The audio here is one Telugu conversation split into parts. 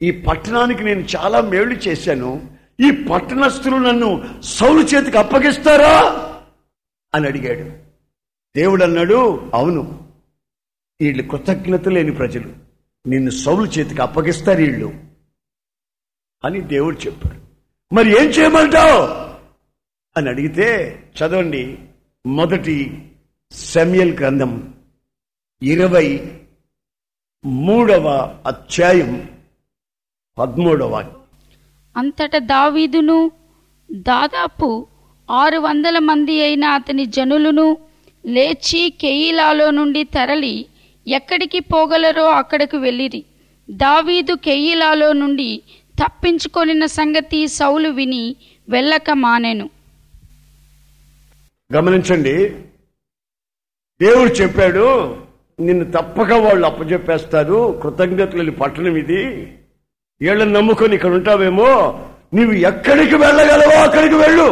ఈ పట్టణానికి నేను చాలా మేళ్లు చేశాను ఈ పట్టణస్థులు నన్ను సౌలు చేతికి అప్పగిస్తారా అని అడిగాడు దేవుడు అన్నాడు అవును వీళ్ళు కృతజ్ఞత లేని ప్రజలు నిన్ను సౌలు చేతికి అప్పగిస్తారు వీళ్ళు అని దేవుడు చెప్పాడు మరి ఏం చేయమంటావు అని అడిగితే చదవండి మొదటి సెమ్యల్ గ్రంథం ఇరవై మూడవ అధ్యాయం పదమూడవ అంతట దావీదును దాదాపు ఆరు వందల మంది అయిన అతని జనులను లేచి కెయిలాలో నుండి తరలి ఎక్కడికి పోగలరో అక్కడికి వెళ్ళిరి దావీదు కెయిలాలో నుండి తప్పించుకొనిన సంగతి సౌలు విని వెళ్ళక మానెను గమనించండి దేవుడు చెప్పాడు నిన్ను తప్పక వాళ్ళు అప్పచెప్పేస్తారు కృతజ్ఞతలు పట్టణం ఇది వీళ్ళని నమ్ముకొని ఇక్కడ ఉంటావేమో నీవు ఎక్కడికి వెళ్ళగలవో అక్కడికి వెళ్ళు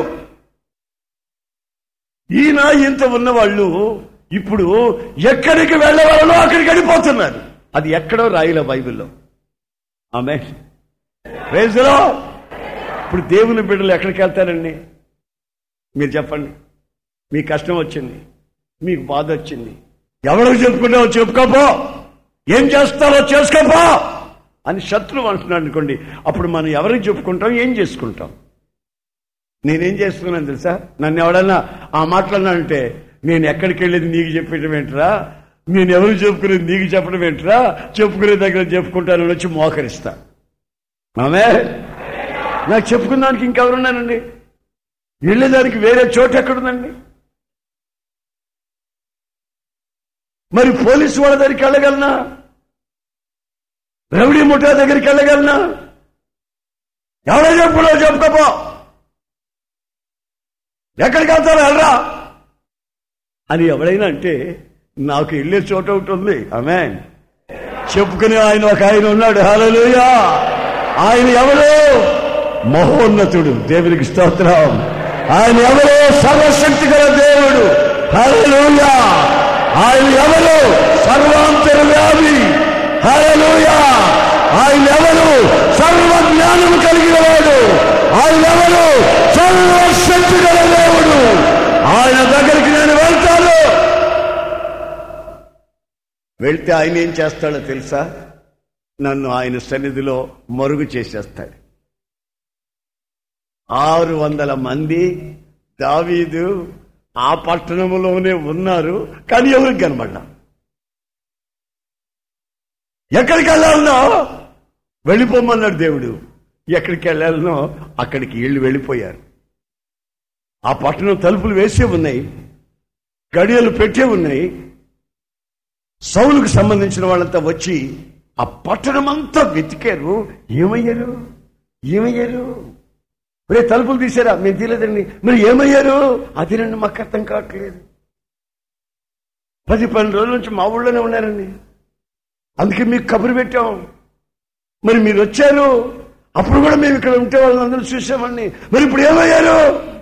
ఈయన ఇంత ఉన్న వాళ్ళు ఇప్పుడు ఎక్కడికి వెళ్ళవాలో అక్కడికి వెళ్ళిపోతున్నారు అది ఎక్కడో రాయిల బైబిల్లో ఆమె రేజులో ఇప్పుడు దేవుని బిడ్డలు ఎక్కడికి వెళ్తారండి మీరు చెప్పండి మీ కష్టం వచ్చింది మీకు బాధ వచ్చింది ఎవరికి చెప్పుకుంటావో చెప్పుకోపో ఏం చేస్తారో చేసుకోపో అని శత్రువు అంటున్నాడు అనుకోండి అప్పుడు మనం ఎవరికి చెప్పుకుంటాం ఏం చేసుకుంటాం నేనేం చేస్తున్నాను తెలుసా నన్ను ఎవడన్నా ఆ మాట్లాడినానంటే నేను ఎక్కడికి వెళ్ళేది నీకు చెప్పడం ఏంట్రా నేను ఎవరు చెప్పుకునేది నీకు చెప్పడం ఏంట్రా చెప్పుకునే దగ్గర చెప్పుకుంటానని వచ్చి మోకరిస్తా ఆమె నాకు చెప్పుకున్నానికి ఇంకెవరున్నానండి వెళ్ళేదానికి వేరే చోటు ఎక్కడుందండి మరి పోలీసు వాళ్ళ దగ్గరికి వెళ్ళగలనా రౌడీ ముఠా దగ్గరికి వెళ్ళగలనా ఎవడో చెప్పుకున్నావు చెప్పుకోపో ఎక్కడికి వెళ్తారో వెళ్ళరా అని ఎవడైనా అంటే నాకు వెళ్ళే చోట ఒకటి ఉంది ఆమె చెప్పుకునే ఆయన ఒక ఆయన ఉన్నాడు హల్లెలూయా ఆయన ఎవరు మహోన్నతుడు దేవునికి స్తోత్రం ఆయన ఎవరు సర్వశక్తి గల దేవుడు హల్లెలూయా ఆయన ఎవరు సర్వాంతర్వ్యాధి హల్లెలూయా ఆయన ఎవరు సర్వ జ్ఞానం కలిగిన వాడు ఆయన ఎవరు సర్వశక్తి గల దేవుడు ఆయన దగ్గరికి నేను వెళ్తాను వెళ్తే ఆయన ఏం చేస్తాడో తెలుసా నన్ను ఆయన సన్నిధిలో మరుగు చేసేస్తాడు ఆరు వందల మంది దావీదు ఆ పట్టణంలోనే ఉన్నారు కానీ ఎవరికి కనబడ్డా ఎక్కడికి వెళ్ళాలనో వెళ్ళిపోమన్నాడు దేవుడు ఎక్కడికి వెళ్ళాలనో అక్కడికి వీళ్ళు వెళ్ళిపోయారు ఆ పట్టణం తలుపులు వేసే ఉన్నాయి గడియలు పెట్టే ఉన్నాయి సౌలుకు సంబంధించిన వాళ్ళంతా వచ్చి ఆ పట్టణం అంతా వెతికారు ఏమయ్యారు ఏమయ్యారు రే తలుపులు తీసారా మేము తీలేదండి మరి ఏమయ్యారు అది రండి మాకు అర్థం కావట్లేదు పది పన్నెండు రోజుల నుంచి మా ఊళ్ళోనే ఉన్నారండి అందుకే మీకు కబురు పెట్టాం మరి మీరు వచ్చారు అప్పుడు కూడా మేము ఇక్కడ ఉంటే వాళ్ళందరూ చూసామండి మరి ఇప్పుడు ఏమయ్యారు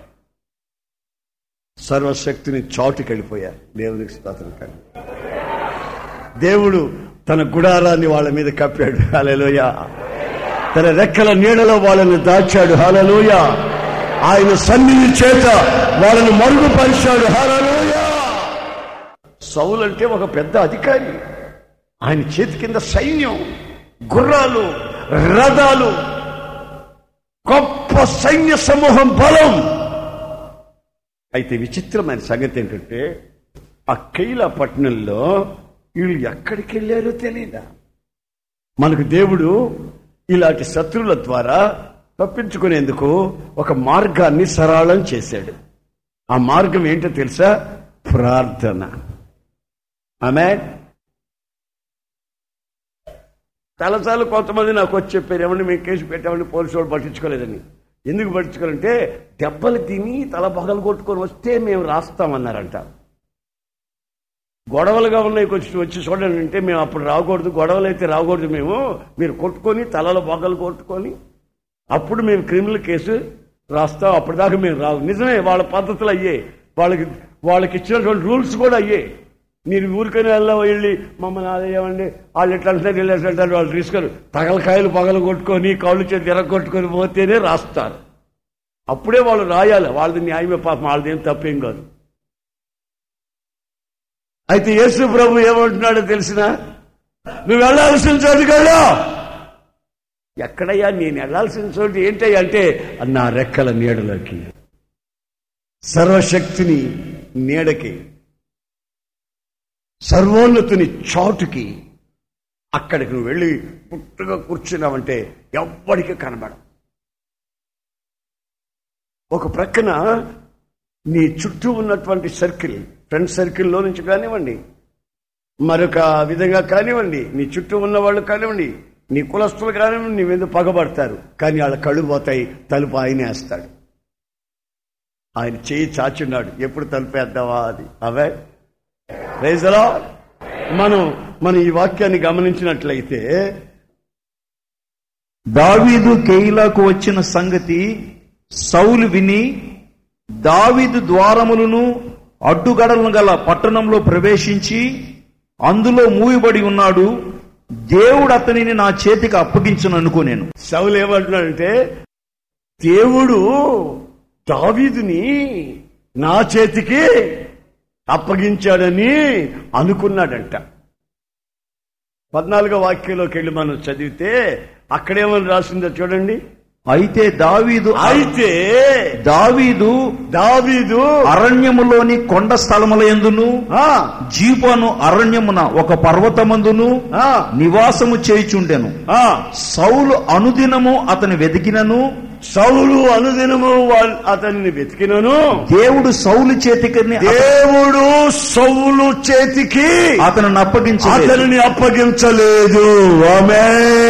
సర్వశక్తిని చాటుకి వెళ్ళిపోయారు దేవునికి స్తోత్రం కానీ దేవుడు తన గుడారాన్ని వాళ్ళ మీద కప్పాడు హల్లెలూయా తన రెక్కల నీడలో వాళ్ళని దాచాడు హలలోయ ఆయన సన్నిధి చేత వాళ్ళని మరుగుపరిచాడు హలలోయ సౌలు అంటే ఒక పెద్ద అధికారి ఆయన చేతి కింద సైన్యం గుర్రాలు రథాలు గొప్ప సైన్య సమూహం బలం అయితే విచిత్రమైన సంగతి ఏంటంటే ఆ కైలా పట్టణంలో వీళ్ళు ఎక్కడికి వెళ్ళారో తెలియదా మనకు దేవుడు ఇలాంటి శత్రువుల ద్వారా తప్పించుకునేందుకు ఒక మార్గాన్ని సరళం చేశాడు ఆ మార్గం ఏంటో తెలుసా ప్రార్థన ఆమె చాలాసార్లు కొంతమంది నాకు వచ్చి చెప్పారు ఏమన్నా మేము కేసు పెట్టామని పోలీసు వాళ్ళు పట్టించుకోలేదని ఎందుకు పట్టించుకోవాలంటే దెబ్బలు తిని తల పగలు కొట్టుకొని వస్తే మేము రాస్తామన్నారంట గొడవలుగా ఉన్నాయి కొంచెం వచ్చి చూడండి అంటే మేము అప్పుడు రాకూడదు గొడవలు అయితే రాకూడదు మేము మీరు కొట్టుకొని తలలో బొగ్గలు కొట్టుకొని అప్పుడు మేము క్రిమినల్ కేసు రాస్తాం అప్పటిదాకా మేము రావు నిజమే వాళ్ళ పద్ధతులు అయ్యే వాళ్ళకి వాళ్ళకి ఇచ్చినటువంటి రూల్స్ కూడా అయ్యే మీరు ఊరికనే వెళ్ళా వెళ్ళి మమ్మల్ని అదేమండి వాళ్ళు ఎట్లా అంటారు వీళ్ళు ఎట్లా అంటారు వాళ్ళు తీసుకొని తగలకాయలు పగలు కొట్టుకొని కాళ్ళు చేతి ఎరగొట్టుకొని పోతేనే రాస్తారు అప్పుడే వాళ్ళు రాయాలి వాళ్ళది న్యాయమే పాపం వాళ్ళది ఏం తప్పేం కాదు అయితే యేసు ప్రభు ఏమంటున్నాడో తెలిసిన నువ్వు వెళ్ళాల్సిన చోటుకెళ్ళా ఎక్కడయ్యా నేను వెళ్ళాల్సిన చోటు ఏంటయ్యా అంటే నా రెక్కల నీడలోకి సర్వశక్తిని నీడకి సర్వోన్నతుని చాటుకి అక్కడికి నువ్వు వెళ్ళి పుట్టుగా కూర్చున్నావంటే ఎవ్వడికి కనబడం ఒక ప్రక్కన నీ చుట్టూ ఉన్నటువంటి సర్కిల్ ఫ్రెండ్ సర్కిల్లో నుంచి కానివ్వండి మరొక విధంగా కానివ్వండి నీ చుట్టూ ఉన్న వాళ్ళు కానివ్వండి నీ కులస్తులు కానివ్వండి నీ మీద పగబడతారు కానీ వాళ్ళ కళ్ళు పోతాయి తలుపు ఆయనే వేస్తాడు ఆయన చేయి చాచున్నాడు ఎప్పుడు తలుపేద్దావా అది అవే రైజలో మనం మనం ఈ వాక్యాన్ని గమనించినట్లయితే దావీదు కెయిలాకు వచ్చిన సంగతి సౌలు విని దావీదు ద్వారములను అడ్డుగడలను గల పట్టణంలో ప్రవేశించి అందులో మూయబడి ఉన్నాడు దేవుడు అతనిని నా చేతికి అప్పగించను అనుకోనేను సౌలు ఏమంటున్నాడంటే దేవుడు దావీదుని నా చేతికి అప్పగించాడని అనుకున్నాడంట పద్నాలుగో వాక్యంలోకి వెళ్ళి మనం చదివితే అక్కడేమని రాసిందో చూడండి అయితే దావీదు అయితే దావీదు దావీదు అరణ్యములోని కొండ స్థలముల ఎందును ఆ, జీపను అరణ్యమున ఒక పర్వతమందును ఆ, నివాసము చేయుచుండెను ఆ. సౌలు అనుదినము అతని వెతికినను సౌలు అనుదినము వాళ్ళ అతన్ని వెతికినను దేవుడు సౌలు చేతికి దేవుడు సౌలు చేతికి అతను అప్పగించలేదు అతనిని అప్పగించలేదు ఆమె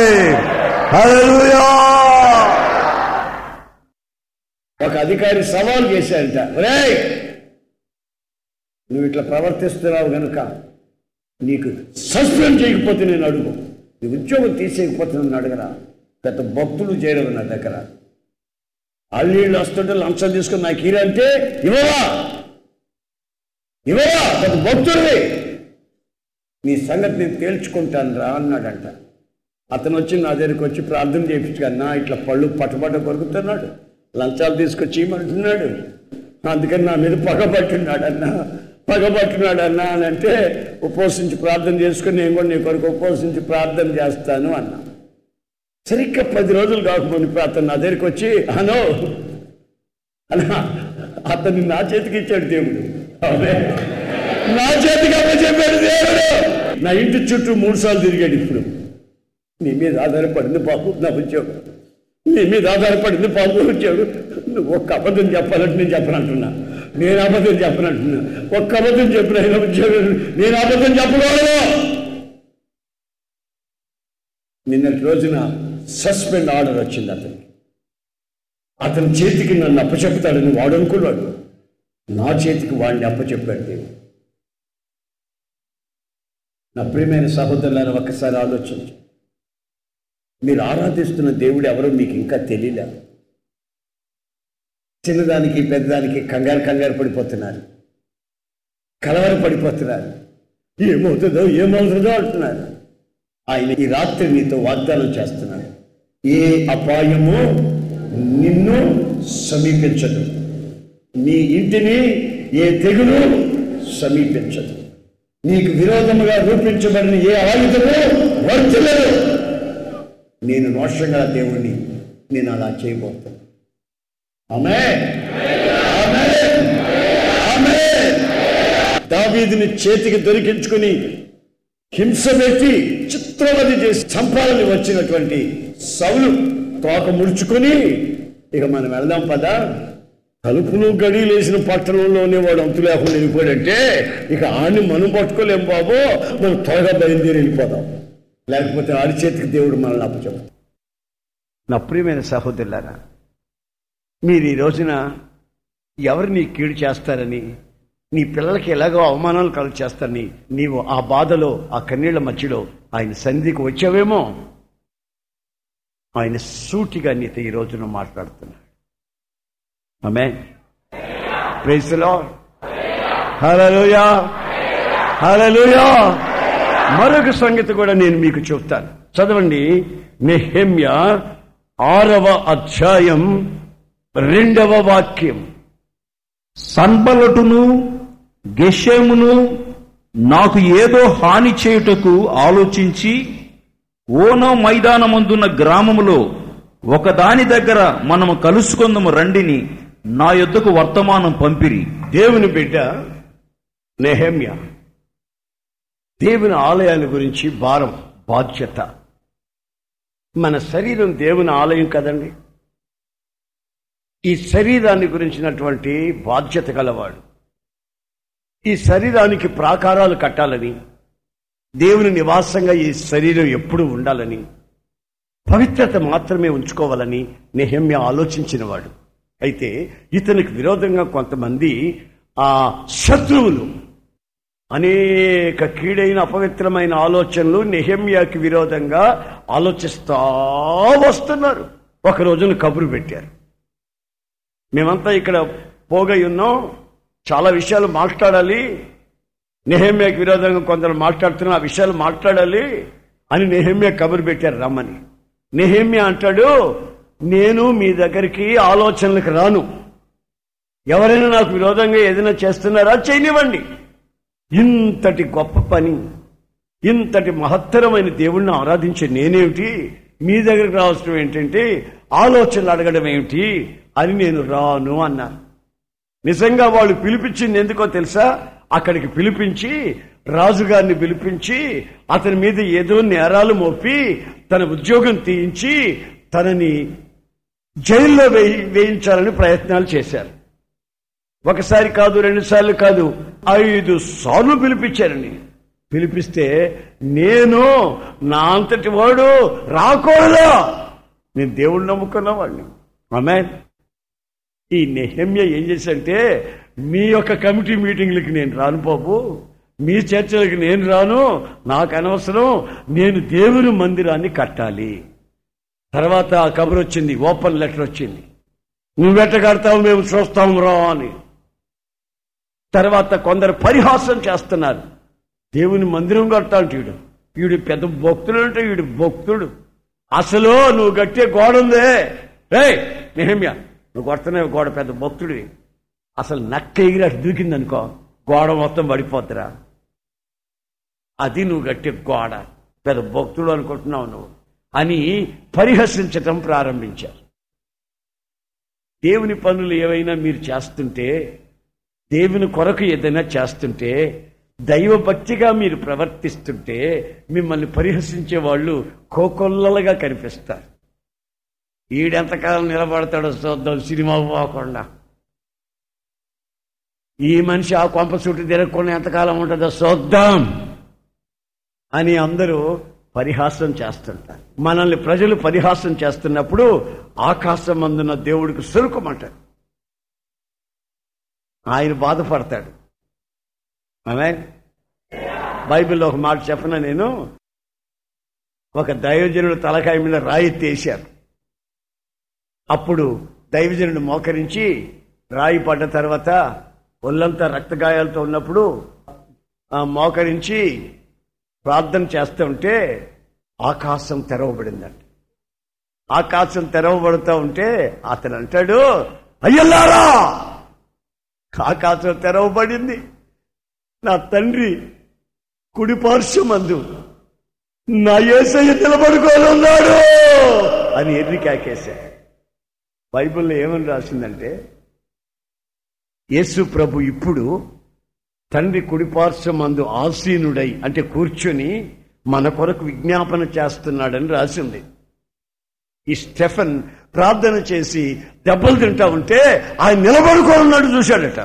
ఒక అధికారి సవాల్ చేశాడంట రేయ్ నువ్వు ఇట్లా ప్రవర్తిస్తున్నావు గనుక నీకు సస్పెండ్ చేయకపోతే నేను అడుగు నీ ఉద్యోగం తీసేయకపోతే నన్ను అడగరా పెద్ద భక్తులు చేయడం నా దగ్గర అల్లీళ్ళు వస్తుంటే లంచం తీసుకుని నాకు ఈరంటే ఇవ్వవా ఇవ్వవా పెద్ద భక్తుడివి నీ సంగతి నేను తేల్చుకుంటాను రా అన్నాడంట అతను వచ్చి నా దగ్గరికి వచ్చి ప్రార్థన చేయించు అన్నా ఇట్లా పళ్ళు పట్టబట్ట కొరుకుతున్నాడు లంచాలు తీసుకొచ్చి ఇవ్వమంటున్నాడు అందుకని నా మీద పగబట్టున్నాడు అన్న పగబట్టున్నాడు అన్నా అని అంటే ఉపవసించి ప్రార్థన చేసుకుని నేను కూడా నీ కొరకు ఉపవసించి ప్రార్థన చేస్తాను అన్నా సరిగ్గా పది రోజులు కాకముందు అతను నా దగ్గరికి వచ్చి అనో అన్నా అతన్ని నా చేతికి ఇచ్చాడు దేవుడు అవునే నా చేతికి అప్పచెప్పాడు దేవుడు నా ఇంటి చుట్టూ మూడు సార్లు తిరిగాడు ఇప్పుడు నీ మీద ఆధారపడింది బాబు నా ఉద్యోగం నీ మీద ఆధారపడింది బాబు ఉద్యోగం నువ్వు ఒక్క అబద్ధం చెప్పాలంటే నేను చెప్పనంటున్నా నేను అబద్ధం చెప్పనంటున్నా ఒక్క అబద్ధం చెప్పిన ఆయన ఉద్యోగం నేను అబద్ధం చెప్పకూడదు నిన్నటి రోజున సస్పెండ్ ఆర్డర్ వచ్చింది అతనికి అతని చేతికి నన్ను అప్పచెప్తాడని వాడు అనుకున్నాడు నా చేతికి వాడిని అప్పచెప్పాడు దేవుడు నా ప్రియమైన సహోదరులను ఒక్కసారి ఆలోచించు మీరు ఆరాధిస్తున్న దేవుడు ఎవరో మీకు ఇంకా తెలియలే చిన్నదానికి పెద్దదానికి కంగారు కంగారు పడిపోతున్నారు కలవర పడిపోతున్నారు ఏమవుతుందో ఏమవుతుందో అంటున్నారు ఆయన ఈ రాత్రి నీతో వాగ్దానం చేస్తున్నాడు ఏ అపాయము నిన్ను సమీపించదు నీ ఇంటిని ఏ తెగులు సమీపించదు నీకు విరోధముగా రూపించబడిన ఏ ఆయుధము వర్తిల్లదు నేను నోషంగా దేవుణ్ణి నేను అలా చేయబోతాను ఆమె దావీదిని చేతికి దొరికించుకుని హింస పెట్టి చిత్రవది చేసి చంపాలని వచ్చినటువంటి సౌలు తోక ముడుచుకొని ఇక మనం వెళ్దాం పదా తలుపులు గడియలు వేసిన పట్టణంలోనే వాడు అంతు లేకుండా వెళ్ళిపోయాడంటే ఇక ఆడిని మనం పట్టుకోలేం బాబు మనం త్వరగా బయలుదేరి వెళ్ళిపోదాం లేకపోతే ఆడి చేతికి దేవుడు మనల్ని అప్పచెప్పు నా ప్రియమైన సహోదరులారా మీరు ఈ రోజున ఎవరు నీ కీడు చేస్తారని నీ పిల్లలకి ఎలాగో అవమానాలు కలుగు చేస్తారని నీవు ఆ బాధలో ఆ కన్నీళ్ల మధ్యలో ఆయన సన్నిధికి వచ్చావేమో ఆయన సూటిగా నీతో ఈ రోజున మాట్లాడుతున్నాడు ఆమె ప్రైజ్ హలోయా హల్లెలూయా మరొక సంగతి కూడా నేను మీకు చెప్తాను చదవండి నెహెమ్య ఆరవ అధ్యాయం రెండవ వాక్యం సన్బలటును గెషేమును నాకు ఏదో హాని చేయుటకు ఆలోచించి ఓనో మైదానమందున్న గ్రామములో ఒకదాని దగ్గర మనము కలుసుకుందాము రండిని నా యొద్దకు వర్తమానం పంపిరి దేవుని బిడ్డ నెహమ్య దేవుని ఆలయాన్ని గురించి భారం బాధ్యత మన శరీరం దేవుని ఆలయం కదండి ఈ శరీరాన్ని గురించినటువంటి బాధ్యత గలవాడు ఈ శరీరానికి ప్రాకారాలు కట్టాలని దేవుని నివాసంగా ఈ శరీరం ఎప్పుడూ ఉండాలని పవిత్రత మాత్రమే ఉంచుకోవాలని నెహమ్య ఆలోచించినవాడు అయితే ఇతనికి విరోధంగా కొంతమంది ఆ శత్రువులు అనేక కీడైన అపవిత్రమైన ఆలోచనలు నెహమ్యాకి విరోధంగా ఆలోచిస్తా వస్తున్నారు ఒక రోజున కబురు పెట్టారు మేమంతా ఇక్కడ పోగై ఉన్నాం చాలా విషయాలు మాట్లాడాలి నెహమ్యాకి విరోధంగా కొందరు మాట్లాడుతున్న ఆ విషయాలు మాట్లాడాలి అని నెహమ్యా కబురు పెట్టారు రమ్మని నెహమ్యా అంటాడు నేను మీ దగ్గరికి ఆలోచనలకు రాను ఎవరైనా నాకు విరోధంగా ఏదైనా చేస్తున్నారా చేయనివ్వండి ఇంతటి గొప్ప పని ఇంతటి మహత్తరమైన దేవుణ్ణి ఆరాధించే నేనేమిటి మీ దగ్గరికి రావడం ఏంటంటే ఆలోచనలు అడగడం ఏమిటి అని నేను రాను అన్నాను నిజంగా వాళ్ళు పిలిపించింది ఎందుకో తెలుసా అక్కడికి పిలిపించి రాజుగారిని పిలిపించి అతని మీద ఏదో నేరాలు మోపి తన ఉద్యోగం తీయించి తనని జైల్లో వేయి వేయించాలని ప్రయత్నాలు చేశారు ఒకసారి కాదు రెండు సార్లు కాదు ఐదు సార్లు పిలిపించారండి పిలిపిస్తే నేను నా అంతటి వాడు రాకూడదా నేను దేవుడు నమ్ముకున్న వాడిని ఆమె ఈ నెహమ్య ఏం చేశాడంటే మీ యొక్క కమిటీ మీటింగ్లకి నేను రాను బాబు మీ చర్చలకి నేను రాను నాకు అనవసరం నేను దేవుని మందిరాన్ని కట్టాలి తర్వాత ఆ కబురు వచ్చింది ఓపెన్ లెటర్ వచ్చింది నువ్వెట్ట కడతావు మేము చూస్తాం రా అని తర్వాత కొందరు పరిహాసం చేస్తున్నారు దేవుని మందిరం కడతాంట వీడు వీడు పెద్ద భక్తుడు అంటే వీడు భక్తుడు అసలు నువ్వు కట్టే గోడ ఉందే రే నెహమ్య నువ్వు కొడుతున్నావు గోడ పెద్ద భక్తుడివి అసలు నక్క ఎగిరి అటు దూకిందనుకో గోడ మొత్తం పడిపోద్దిరా అది నువ్వు కట్టే గోడ పెద్ద భక్తుడు అనుకుంటున్నావు నువ్వు అని పరిహసించటం ప్రారంభించారు దేవుని పనులు ఏవైనా మీరు చేస్తుంటే దేవుని కొరకు ఏదైనా చేస్తుంటే దైవభక్తిగా మీరు ప్రవర్తిస్తుంటే మిమ్మల్ని పరిహసించే వాళ్ళు కోకొల్లలుగా కనిపిస్తారు ఈడెంతకాలం నిలబడతాడో చూద్దాం సినిమా పోకుండా ఈ మనిషి ఆ కొంప చుట్టూ తిరగకుండా ఎంతకాలం ఉంటుందో చూద్దాం అని అందరూ పరిహాసం చేస్తుంటారు మనల్ని ప్రజలు పరిహాసం చేస్తున్నప్పుడు ఆకాశం అందున్న దేవుడికి సురుకుమంటారు ఆయన బాధపడతాడు ఆమె బైబిల్లో ఒక మాట చెప్పన నేను ఒక దైవజనుడు తలకాయ మీద రాయి తీశారు అప్పుడు దైవజనుడు మోకరించి రాయి పడ్డ తర్వాత ఒళ్ళంతా రక్తగాయాలతో ఉన్నప్పుడు ఆ మోకరించి ప్రార్థన చేస్తూ ఉంటే ఆకాశం తెరవబడిందంట ఆకాశం తెరవబడుతూ ఉంటే అతను అంటాడు అయ్యల్లారా ఆకాశం తెరవబడింది నా తండ్రి కుడి పార్శ్వమందు నా ఏసయ్య నిలబడుకొని ఉన్నాడు అని ఎర్రి కాకేశాడు బైబిల్లో ఏమని రాసిందంటే యేసు ప్రభు ఇప్పుడు తండ్రి కుడిపార్శ్వమందు ఆసీనుడై అంటే కూర్చొని మన కొరకు విజ్ఞాపన చేస్తున్నాడని రాసింది ఈ స్టెఫన్ ప్రార్థన చేసి దెబ్బలు తింటా ఉంటే ఆయన నిలబడుకొని ఉన్నాడు చూశాడట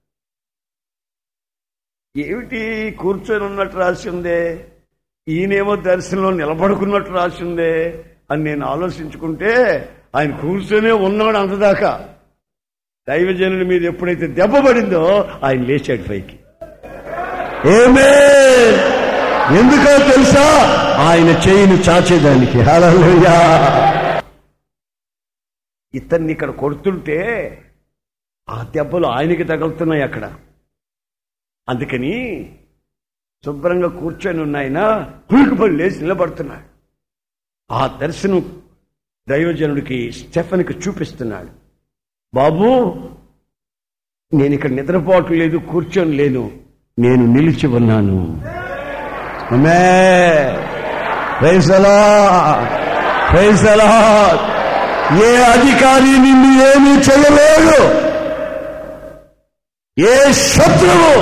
ఏమిటి కూర్చొని ఉన్నట్టు రాసిందే ఈయనేమో దర్శనంలో నిలబడుకున్నట్టు రాసిందే అని నేను ఆలోచించుకుంటే ఆయన కూర్చొనే ఉన్నాడు అంతదాకా దైవజనుడి మీద ఎప్పుడైతే దెబ్బ పడిందో ఆయన లేచాడు పైకి ఏమే ఎందుకో తెలుసా ఆయన చేయిని చాచేదానికి హల్లెలూయా ఇతన్ని ఇక్కడ కొడుతుంటే ఆ దెబ్బలు ఆయనకి తగులుతున్నాయి అక్కడ అందుకని శుభ్రంగా కూర్చొని ఉన్నాయన హులుకుపడి లేచి నిలబడుతున్నాడు ఆ దర్శనం దైవజనుడికి స్టెఫన్కి చూపిస్తున్నాడు బాబు నేను ఇక్కడ నిద్రపోవటం లేదు కూర్చొని లేను నేను నిలిచి ఉన్నాను ఆమె Praise the Lord. Praise the Lord. ఏ అధికారి నిన్ను ఏమీ చేయలేడు ఏ శత్రువు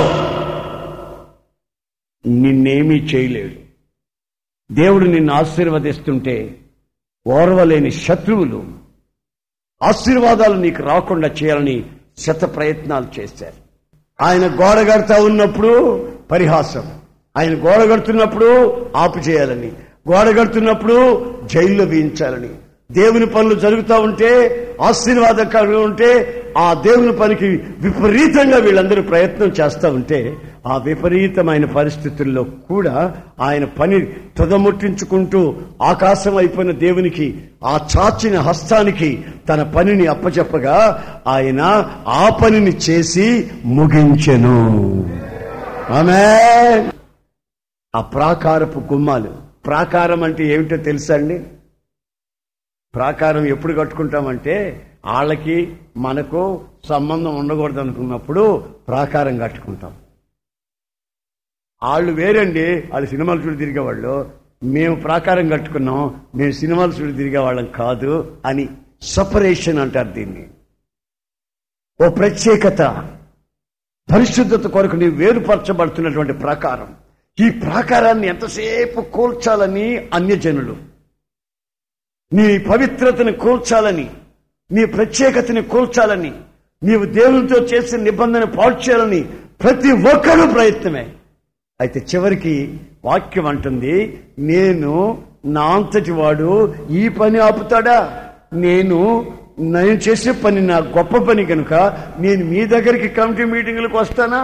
నిన్నేమీ చేయలేడు దేవుడు నిన్ను ఆశీర్వదిస్తుంటే ఓర్వలేని శత్రువులు ఆశీర్వాదాలు నీకు రాకుండా చేయాలని శత ప్రయత్నాలు చేశారు ఆయన గోడ కడతా ఉన్నప్పుడు పరిహాసం ఆయన గోడ కడుతున్నప్పుడు ఆపు చేయాలని గోడ కడుతున్నప్పుడు జైల్లో వేయించాలని దేవుని పనులు జరుగుతూ ఉంటే ఆశీర్వాదకరంగా ఉంటే ఆ దేవుని పనికి విపరీతంగా వీళ్ళందరూ ప్రయత్నం చేస్తూ ఉంటే ఆ విపరీతమైన పరిస్థితుల్లో కూడా ఆయన పని తుదముట్టించుకుంటూ ఆకాశం అయిపోయిన దేవునికి ఆ చాచిన హస్తానికి తన పనిని అప్పచెప్పగా ఆయన ఆ పనిని చేసి ముగించెను ఆమె ఆ ప్రాకారపు గుమ్మాలు ప్రాకారం అంటే ఏమిటో తెలుసా అండి ప్రాకారం ఎప్పుడు కట్టుకుంటామంటే వాళ్ళకి మనకు సంబంధం ఉండకూడదు అనుకున్నప్పుడు ప్రాకారం కట్టుకుంటాం వాళ్ళు వేరండి వాళ్ళు సినిమాలు చూడి తిరిగేవాళ్ళు మేము ప్రాకారం కట్టుకున్నాం మేము సినిమాలు చూడి తిరిగేవాళ్ళం కాదు అని సపరేషన్ అంటారు దీన్ని ఓ ప్రత్యేకత పరిశుద్ధత కొరకు నీ వేరుపరచబడుతున్నటువంటి ప్రాకారం ఈ ప్రాకారాన్ని ఎంతసేపు కూల్చాలని అన్యజనులు నీ పవిత్రతని కూల్చాలని నీ ప్రత్యేకతని కూల్చాలని నీవు దేవునితో చేసిన నిబంధన పాడు చేయాలని ప్రతి ఒక్కరూ ప్రయత్నమే అయితే చివరికి వాక్యం అంటుంది నేను నా అంతటి వాడు ఈ పని ఆపుతాడా నేను నేను చేసే పని నా గొప్ప పని కనుక నేను మీ దగ్గరికి కమిటీ మీటింగులకు వస్తానా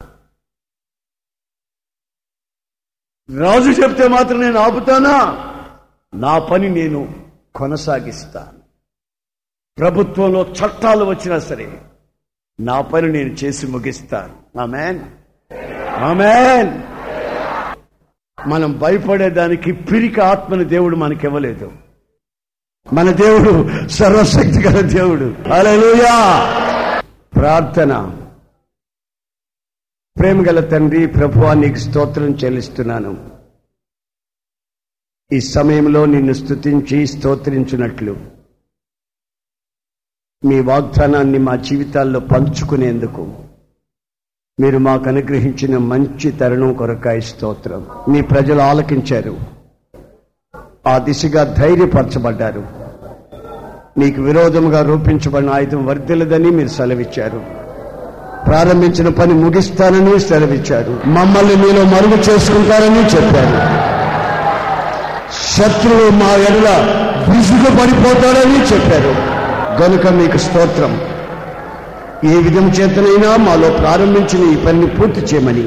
రాజు చెప్తే మాత్రం నేను ఆపుతానా నా పని నేను కొనసాగిస్తాను ప్రభుత్వంలో చట్టాలు వచ్చినా సరే నా పని నేను చేసి ముగిస్తాను ఆమెన్ ఆమెన్ మనం భయపడేదానికి పిరికి ఆత్మని దేవుడు మనకి ఇవ్వలేదు మన దేవుడు సర్వశక్తి గల దేవుడు హల్లెలూయా ప్రార్థన ప్రేమగల తండ్రి ప్రభువా నీకు స్తోత్రం చెల్లిస్తున్నాను ఈ సమయంలో నిన్ను స్తుతించి స్తోత్రించినట్లు మీ వాగ్దానాన్ని మా జీవితాల్లో పంచుకునేందుకు మీరు మాకు అనుగ్రహించిన మంచి తరుణం కొరకాయ స్తోత్రం మీ ప్రజలు ఆలకించారు ఆ దిశగా ధైర్యపరచబడ్డారు నీకు విరోధముగా రూపించబడిన ఆయుధం వర్ధిల్లదని మీరు సెలవిచ్చారు ప్రారంభించిన పని ముగిస్తానని సెలవిచ్చారు మమ్మల్ని మీలో మరుగు చేసుకుంటారని చెప్పారు శత్రువు మా ఎడల విసుగు పడిపోతాడని చెప్పారు గనుక మీకు స్తోత్రం ఏ విధం చేతనైనా మాలో ప్రారంభించిన ఈ పనిని పూర్తి చేయమని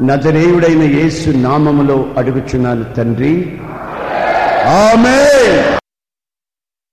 నజరేయుడైన యేసు నామములో అడుగుచున్నాను తండ్రి ఆమె